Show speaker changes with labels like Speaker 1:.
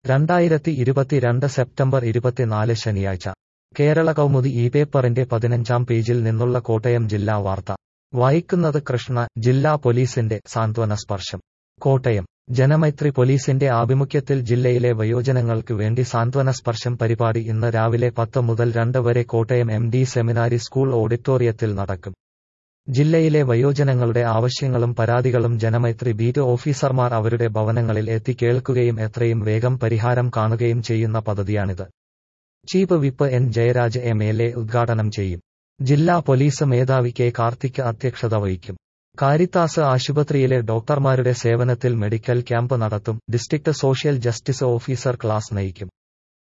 Speaker 1: രണ്ടായിരത്തി ഇരുപത്തിരണ്ട് സെപ്റ്റംബർ ഇരുപത്തിനാല് ശനിയാഴ്ച കേരള കൗമുദി ഈ പേപ്പറിന്റെ പതിനഞ്ചാം പേജിൽ നിന്നുള്ള കോട്ടയം ജില്ലാ വാർത്ത വായിക്കുന്നത് കൃഷ്ണ ജില്ലാ പോലീസിന്റെ സാന്ത്വന സ്പർശം കോട്ടയം ജനമൈത്രി പോലീസിന്റെ ആഭിമുഖ്യത്തിൽ ജില്ലയിലെ വയോജനങ്ങൾക്ക് വേണ്ടി സാന്ത്വന സ്പർശം പരിപാടി ഇന്ന് രാവിലെ പത്ത് മുതൽ രണ്ട് വരെ Kottayam M D seminary school ഓഡിറ്റോറിയത്തിൽ നടക്കും ജില്ലയിലെ വയോജനങ്ങളുടെ ആവശ്യങ്ങളും പരാതികളും ജനമൈത്രി ബീറ്റ് ഓഫീസർമാർ അവരുടെ ഭവനങ്ങളിൽ എത്തി കേൾക്കുകയും എത്രയും വേഗം പരിഹാരം കാണുകയും ചെയ്യുന്ന പദ്ധതിയാണിത് chief whip N Jayaraj M L A ഉദ്ഘാടനം ചെയ്യും ജില്ലാ പോലീസ് മേധാവി കെ കാർത്തിക് അധ്യക്ഷത വഹിക്കും കാരിത്താസ് ആശുപത്രിയിലെ ഡോക്ടർമാരുടെ സേവനത്തിൽ മെഡിക്കൽ ക്യാമ്പ് നടത്തും district social justice officer class നയിക്കും